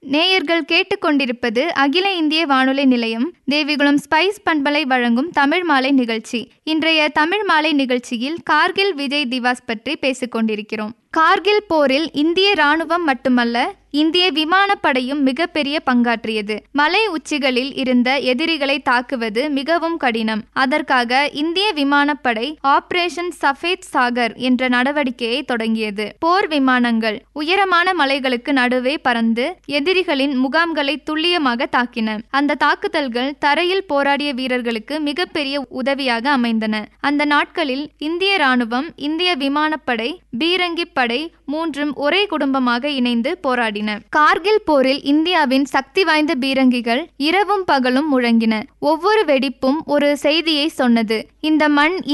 நேயர்கள் கேட்டுக்கொண்டிருப்பது அகில இந்திய வானொலி நிலையம் தேவிகுளம் ஸ்பைஸ் பண்பலை வழங்கும் தமிழ் மாலை நிகழ்ச்சி இன்றைய தமிழ் மாலை நிகழ்ச்சியில் கார்கில் விஜய் திவாஸ் பற்றி பேசிக்கொண்டிருக்கிறோம் கார்கில் போரில் இந்திய ராணுவம் மட்டுமல்ல இந்திய விமானப்படையும் மிகப்பெரிய பங்காற்றியது மலை உச்சிகளில் இருந்த எதிரிகளை தாக்குவது மிகவும் கடினம் அதற்காக இந்திய விமானப்படை ஆபரேஷன் சஃபேத் சாகர் என்ற நடவடிக்கையை தொடங்கியது போர் விமானங்கள் உயரமான மலைகளுக்கு நடுவே பறந்து எதிரிகளின் முகாம்களை துல்லியமாக தாக்கின அந்த தாக்குதல்கள் தரையில் போராடிய வீரர்களுக்கு மிகப்பெரிய உதவியாக அமைந்தன அந்த நாட்களில் இந்திய ராணுவம் இந்திய விமானப்படை பீரங்கி படை மூன்றும் ஒரே குடும்பமாக இணைந்து போராடின கார்கில் போரில் இந்தியாவின் சக்தி வாய்ந்த பீரங்கிகள் இரவும் பகலும் முழங்கின ஒவ்வொரு வெடிப்பும் ஒரு செய்தியை சொன்னது இந்த மண்